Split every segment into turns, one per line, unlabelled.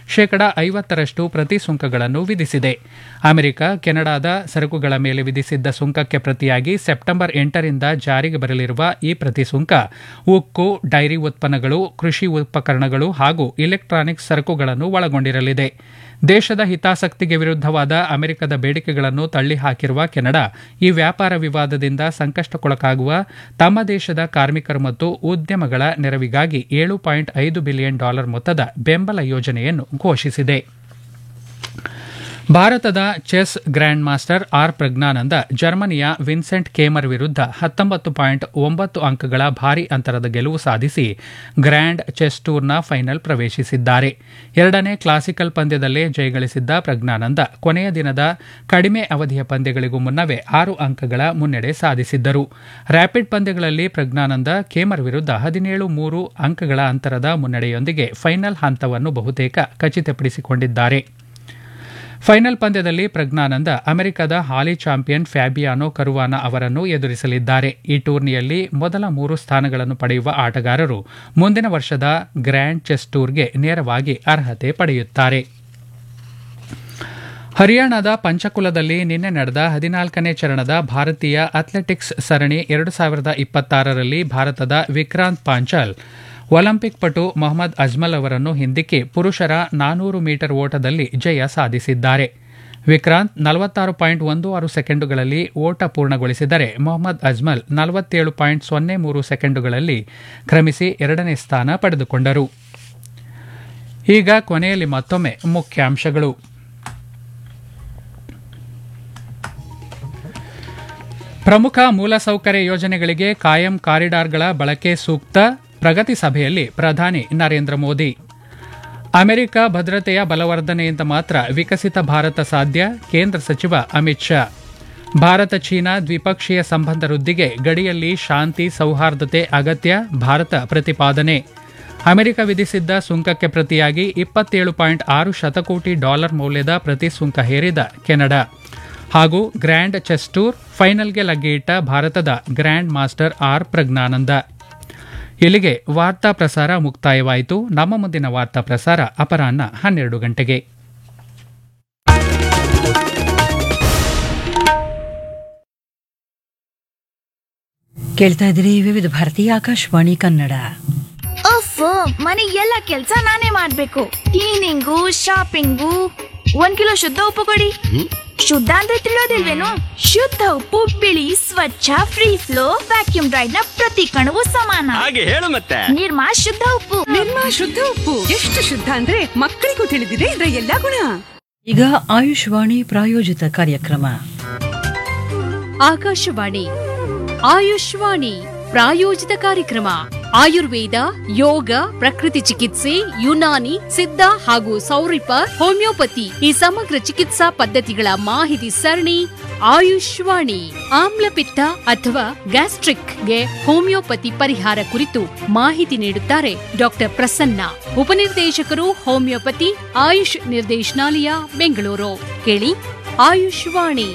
ಶೇಕಡ ಐವತ್ತರಷ್ಟು ಪ್ರತಿ ಸುಂಕಗಳನ್ನು ವಿಧಿಸಿದೆ ಅಮೆರಿಕ ಕೆನಡಾದ ಸರಕುಗಳ ಮೇಲೆ ವಿಧಿಸಿದ್ದ ಸುಂಕಕ್ಕೆ ಪ್ರತಿಯಾಗಿ ಸೆಪ್ಟೆಂಬರ್ ಎಂಟರಿಂದ ಜಾರಿಗೆ ಬರಲಿರುವ ಈ ಪ್ರತಿ ಸುಂಕ ಉಕ್ಕು ಡೈರಿ ಉತ್ಪನ್ನಗಳು ಕೃಷಿ ಉಪಕರಣಗಳು ಹಾಗೂ ಇಲೆಕ್ಟ್ರಾನಿಕ್ಸ್ ಸರಕುಗಳನ್ನು ಒಳಗೊಂಡಿರಲಿದೆ ದೇಶದ ಹಿತಾಸಕ್ತಿಗೆ ವಿರುದ್ಧವಾದ ಅಮೆರಿಕದ ಬೇಡಿಕೆಗಳನ್ನು ತಳ್ಳಿಹಾಕಿರುವ ಕೆನಡಾ ಈ ವ್ಯಾಪಾರ ವಿವಾದದಿಂದ ಸಂಕಷ್ಟಕ್ಕೊಳಗಾಗುವ ತಮ್ಮ ದೇಶದ ಕಾರ್ಮಿಕರು ಮತ್ತು ಉದ್ಯಮಗಳ ನೆರವಿಗಾಗಿ ಏಳು ಪಾಯಿಂಟ್ ಐದು ಬಿಲಿಯನ್ ಡಾಲರ್ ಮೊತ್ತದ ಬೆಂಬಲ ಯೋಜನೆಯನ್ನು ಘೋಷಿಸಿದೆ ಭಾರತದ chess grandmaster R Praggnanandhaa ಜರ್ಮನಿಯ ವಿನ್ಸೆಂಟ್ ಕೇಮರ್ ವಿರುದ್ಧ ಹತ್ತೊಂಬತ್ತು ಪಾಯಿಂಟ್ ಒಂಬತ್ತು ಅಂಕಗಳ ಭಾರಿ ಅಂತರದ ಗೆಲುವು ಸಾಧಿಸಿ ಗ್ರ್ಯಾಂಡ್ ಚೆಸ್ ಟೂರ್ನ ಫೈನಲ್ ಪ್ರವೇಶಿಸಿದ್ದಾರೆ ಎರಡನೇ ಕ್ಲಾಸಿಕಲ್ ಪಂದ್ಯದಲ್ಲೇ ಜಯಗಳಿಸಿದ್ದ ಪ್ರಜ್ಞಾನಂದ ಕೊನೆಯ ದಿನದ ಕಡಿಮೆ ಅವಧಿಯ ಪಂದ್ಯಗಳಿಗೂ ಮುನ್ನವೇ ಆರು ಅಂಕಗಳ ಮುನ್ನಡೆ ಸಾಧಿಸಿದ್ದರು ರ್ಯಾಪಿಡ್ ಪಂದ್ಯಗಳಲ್ಲಿ ಪ್ರಜ್ಞಾನಂದ ಕೇಮರ್ ವಿರುದ್ಧ ಹದಿನೇಳು ಮೂರು ಅಂಕಗಳ ಅಂತರದ ಮುನ್ನಡೆಯೊಂದಿಗೆ ಫೈನಲ್ ಹಂತವನ್ನು ಬಹುತೇಕ ಖಚಿತಪಡಿಸಿಕೊಂಡಿದ್ದಾರೆ ಫೈನಲ್ ಪಂದ್ಯದಲ್ಲಿ ಪ್ರಜ್ಞಾನಂದ ಅಮೆರಿಕದ ಹಾಲಿ ಚಾಂಪಿಯನ್ ಫ್ಯಾಬಿಯಾನೋ ಕರುವಾನ ಅವರನ್ನು ಎದುರಿಸಲಿದ್ದಾರೆ ಈ ಟೂರ್ನಿಯಲ್ಲಿ ಮೊದಲ ಮೂರು ಸ್ಥಾನಗಳನ್ನು ಪಡೆಯುವ ಆಟಗಾರರು ಮುಂದಿನ ವರ್ಷದ ಗ್ರ್ಯಾಂಡ್ ಚೆಸ್ ಟೂರ್ಗೆ ನೇರವಾಗಿ ಅರ್ಹತೆ ಪಡೆಯುತ್ತಾರೆ ಹರಿಯಾಣದ ಪಂಚಕುಲದಲ್ಲಿ ನಿನ್ನೆ ನಡೆದ ಹದಿನಾಲ್ಕನೇ ಚರಣದ ಭಾರತೀಯ ಅಥ್ಲೆಟಿಕ್ಸ್ ಸರಣಿ ಎರಡು ಸಾವಿರದ ಇಪ್ಪತ್ತಾರರಲ್ಲಿ ಭಾರತದ ವಿಕ್ರಾಂತ್ ಪಾಂಚಾಲ್ ಒಲಿಂಪಿಕ್ ಪಟು ಮೊಹಮ್ಮದ್ ಅಜ್ಮಲ್ ಅವರನ್ನು ಹಿಂದಿಕ್ಕಿ ಪುರುಷರ ನಾನೂರು ಮೀಟರ್ ಓಟದಲ್ಲಿ ಜಯ ಸಾಧಿಸಿದ್ದಾರೆ ವಿಕ್ರಾಂತ್ ನಲವತ್ತಾರು ಪಾಯಿಂಟ್ ಒಂದು ಆರು ಸೆಕೆಂಡುಗಳಲ್ಲಿ ಓಟ ಪೂರ್ಣಗೊಳಿಸಿದರೆ ಮೊಹಮ್ಮದ್ ಅಜ್ಮಲ್ ನಲವತ್ತೇಳು ಪಾಯಿಂಟ್ ಸೊನ್ನೆ ಮೂರು ಸೆಕೆಂಡುಗಳಲ್ಲಿ ಕ್ರಮಿಸಿ ಎರಡನೇ ಸ್ಥಾನ ಪಡೆದುಕೊಂಡರು ಈಗ ಕೊನೆಯಲ್ಲಿ ಮತ್ತೊಮ್ಮೆ ಮುಖ್ಯಾಂಶಗಳು ಪ್ರಮುಖ ಮೂಲಸೌಕರ್ಯ ಯೋಜನೆಗಳಿಗೆ ಕಾಯಂ ಕಾರಿಡಾರ್ಗಳ ಬಳಕೆ ಸೂಕ್ತ ಪ್ರಗತಿ ಸಭೆಯಲ್ಲಿ ಪ್ರಧಾನಿ ನರೇಂದ್ರ ಮೋದಿ ಅಮೆರಿಕ ಭದ್ರತೆಯ ಬಲವರ್ಧನೆಯಿಂದ ಮಾತ್ರ ವಿಕಸಿತ ಭಾರತ ಸಾಧ್ಯ ಕೇಂದ್ರ ಸಚಿವ ಅಮಿತ್ ಶಾ ಭಾರತ ಚೀನಾ ದ್ವಿಪಕ್ಷೀಯ ಸಂಬಂಧ ವೃದ್ಧಿಗೆ ಗಡಿಯಲ್ಲಿ ಶಾಂತಿ ಸೌಹಾರ್ದತೆ ಅಗತ್ಯ ಭಾರತ ಪ್ರತಿಪಾದನೆ ಅಮೆರಿಕ ವಿಧಿಸಿದ್ದ ಸುಂಕಕ್ಕೆ ಪ್ರತಿಯಾಗಿ ಇಪ್ಪತ್ತೇಳು ಪಾಯಿಂಟ್ ಆರು ಶತಕೋಟಿ ಡಾಲರ್ ಮೌಲ್ಯದ ಪ್ರತಿ ಸುಂಕ ಹೇರಿದ ಕೆನಡಾ ಹಾಗೂ ಗ್ರ್ಯಾಂಡ್ ಚೆಸ್ ಟೂರ್ ಫೈನಲ್ಗೆ ಲಗ್ಗೆಯಿಟ್ಟ ಭಾರತದ ಗ್ರ್ಯಾಂಡ್ ಮಾಸ್ಟರ್ ಆರ್ ಪ್ರಜ್ಞಾನಂದ ಇಲ್ಲಿಗೆ ವಾರ್ತಾ ಪ್ರಸಾರ ಮುಕ್ತಾಯವಾಯಿತು ನಮ್ಮ ಮುಂದಿನ ವಾರ್ತಾ ಪ್ರಸಾರ ಅಪರಾಹ್ನ ಹನ್ನೆರಡು ಗಂಟೆಗೆ
ಕೇಳ್ತಾ ಇದ್ದೀರಿ ವಿವಿಧ ಭಾರತೀಯ ಆಕಾಶವಾಣಿ ಕನ್ನಡ
ಅಫ್ ಮನೆ ಎಲ್ಲ ಕೆಲ್ಸ ನಾನೇ ಮಾಡ್ಬೇಕು ಕ್ಲೀನಿಂಗು ಶಾಪಿಂಗು ಒಂದ್ ಕಿಲೋ ಶುದ್ಧ ಉಪ್ಪು ಕೊಡಿ ಶುದ್ಧ ಅಂದ್ರೆ ತಿಳಿಯೋದಿಲ್ವೇನು ಶುದ್ಧ ಉಪ್ಪು ಬಿಳಿ ಸ್ವಚ್ಛ ಫ್ರೀ ಫ್ಲೋ ವ್ಯಾಕ್ಯೂಮ್ ಡ್ರೈಡ್ ನ ಪ್ರತಿ ಕಣವು ಸಮಾನ
ಹಾಗೆ ಹೇಳು ಮತ್ತೆ
ನಿರ್ಮಾ ಶುದ್ಧ ಉಪ್ಪು
ನಿರ್ಮಾ ಶುದ್ಧ ಉಪ್ಪು ಎಷ್ಟು ಶುದ್ಧ ಅಂದ್ರೆ ಮಕ್ಕಳಿಗೂ ತಿಳಿದಿದೆ ಇದರ ಎಲ್ಲಾ ಗುಣ
ಈಗ ಆಯುಷ್ವಾಣಿ ಪ್ರಾಯೋಜಿತ ಕಾರ್ಯಕ್ರಮ
ಆಕಾಶವಾಣಿ ಆಯುಷ್ವಾಣಿ ಪ್ರಾಯೋಜಿತ ಕಾರ್ಯಕ್ರಮ ಆಯುರ್ವೇದ ಯೋಗ ಪ್ರಕೃತಿ ಚಿಕಿತ್ಸೆ ಯುನಾನಿ ಸಿದ್ಧ ಹಾಗೂ ಸೌರಿಪ ಹೋಮಿಯೋಪತಿ ಈ ಸಮಗ್ರ ಚಿಕಿತ್ಸಾ ಪದ್ಧತಿಗಳ ಮಾಹಿತಿ ಸರಣಿ ಆಯುಷ್ವಾಣಿ ಆಮ್ಲಪಿತ್ತ ಅಥವಾ ಗ್ಯಾಸ್ಟ್ರಿಕ್ಗೆ ಹೋಮಿಯೋಪತಿ ಪರಿಹಾರ ಕುರಿತು ಮಾಹಿತಿ ನೀಡುತ್ತಾರೆ ಡಾಕ್ಟರ್ ಪ್ರಸನ್ನ ಉಪನಿರ್ದೇಶಕರು ಹೋಮಿಯೋಪತಿ ಆಯುಷ್ ನಿರ್ದೇಶನಾಲಯ ಬೆಂಗಳೂರು ಕೇಳಿ ಆಯುಷ್ವಾಣಿ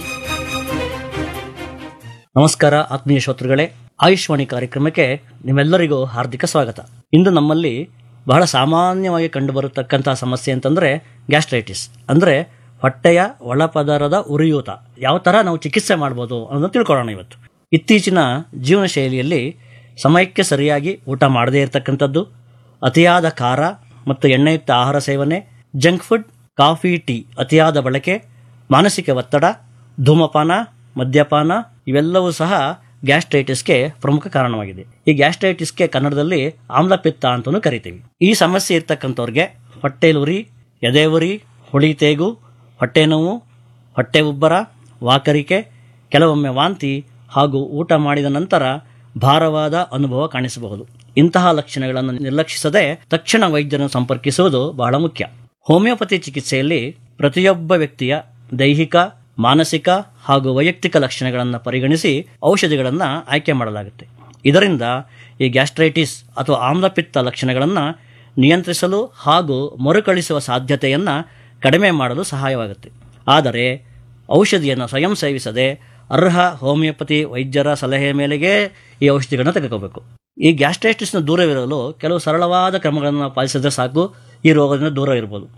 ನಮಸ್ಕಾರ ಆತ್ಮೀಯ ಶ್ರೋತೃಗಳೇ ಆಯುಷ್ವಾಣಿ ಕಾರ್ಯಕ್ರಮಕ್ಕೆ ನಿಮ್ಮೆಲ್ಲರಿಗೂ ಹಾರ್ದಿಕ ಸ್ವಾಗತ ಇಂದು ನಮ್ಮಲ್ಲಿ ಬಹಳ ಸಾಮಾನ್ಯವಾಗಿ ಕಂಡುಬರತಕ್ಕಂತಹ ಸಮಸ್ಯೆ ಅಂತಂದ್ರೆ ಗ್ಯಾಸ್ಟ್ರೈಟಿಸ್ ಅಂದ್ರೆ ಹೊಟ್ಟೆಯ ಒಳಪದರದ ಉರಿಯೂತ ಯಾವ ಥರ ನಾವು ಚಿಕಿತ್ಸೆ ಮಾಡ್ಬೋದು ಅನ್ನೋದನ್ನ ತಿಳ್ಕೊಳ್ಳೋಣ ಇವತ್ತು ಇತ್ತೀಚಿನ ಜೀವನ ಶೈಲಿಯಲ್ಲಿ ಸಮಯಕ್ಕೆ ಸರಿಯಾಗಿ ಊಟ ಮಾಡದೇ ಇರತಕ್ಕಂಥದ್ದು ಅತಿಯಾದ ಖಾರ ಮತ್ತು ಎಣ್ಣೆಯುಕ್ತ ಆಹಾರ ಸೇವನೆ ಜಂಕ್ ಫುಡ್ ಕಾಫಿ ಟೀ ಅತಿಯಾದ ಬಳಕೆ ಮಾನಸಿಕ ಒತ್ತಡ ಧೂಮಪಾನ ಮದ್ಯಪಾನ ಇವೆಲ್ಲವೂ ಸಹ ಗ್ಯಾಸ್ಟ್ರೈಟಿಸ್ಗೆ ಪ್ರಮುಖ ಕಾರಣವಾಗಿದೆ ಈ ಗ್ಯಾಸ್ಟ್ರೈಟಿಸ್ಗೆ ಕನ್ನಡದಲ್ಲಿ ಆಮ್ಲಪಿತ್ತ ಅಂತಲೂ ಕರಿತೀವಿ ಈ ಸಮಸ್ಯೆ ಇರ್ತಕ್ಕಂಥವ್ರಿಗೆ ಹೊಟ್ಟೆಲಿ ಉರಿ ಎದೆ ಉರಿ ಹುಳಿ ತೇಗು ಹೊಟ್ಟೆ ನೋವು ಹೊಟ್ಟೆ ಉಬ್ಬರ ವಾಕರಿಕೆ ಕೆಲವೊಮ್ಮೆ ವಾಂತಿ ಹಾಗೂ ಊಟ ಮಾಡಿದ ನಂತರ ಭಾರವಾದ ಅನುಭವ ಕಾಣಿಸಬಹುದು ಇಂತಹ ಲಕ್ಷಣಗಳನ್ನು ನಿರ್ಲಕ್ಷಿಸದೆ ತಕ್ಷಣ ವೈದ್ಯರನ್ನು ಸಂಪರ್ಕಿಸುವುದು ಬಹಳ ಮುಖ್ಯ ಹೋಮಿಯೋಪತಿ ಚಿಕಿತ್ಸೆಯಲ್ಲಿ ಪ್ರತಿಯೊಬ್ಬ ವ್ಯಕ್ತಿಯ ದೈಹಿಕ ಮಾನಸಿಕ ಹಾಗೂ ವೈಯಕ್ತಿಕ ಲಕ್ಷಣಗಳನ್ನು ಪರಿಗಣಿಸಿ ಔಷಧಿಗಳನ್ನು ಆಯ್ಕೆ ಮಾಡಲಾಗುತ್ತೆ ಇದರಿಂದ ಈ ಗ್ಯಾಸ್ಟ್ರೈಟಿಸ್ ಅಥವಾ ಆಮ್ಲಪಿತ್ತ ಲಕ್ಷಣಗಳನ್ನು ನಿಯಂತ್ರಿಸಲು ಹಾಗೂ ಮರುಕಳಿಸುವ ಸಾಧ್ಯತೆಯನ್ನು ಕಡಿಮೆ ಮಾಡಲು ಸಹಾಯವಾಗುತ್ತೆ ಆದರೆ ಔಷಧಿಯನ್ನು ಸ್ವಯಂ ಸೇವಿಸದೆ ಅರ್ಹ ಹೋಮಿಯೋಪತಿ ವೈದ್ಯರ ಸಲಹೆ ಮೇಲೆಗೆ ಈ ಔಷಧಿಗಳನ್ನು ತೆಗೆದುಕೋಬೇಕು ಈ ಗ್ಯಾಸ್ಟ್ರೈಟಿಸ್ನ ದೂರವಿರಲು ಕೆಲವು ಸರಳವಾದ ಕ್ರಮಗಳನ್ನು ಪಾಲಿಸಿದ್ರೆ ಸಾಕು ಈ ರೋಗದಿಂದ ದೂರ ಇರ್ಬೋದು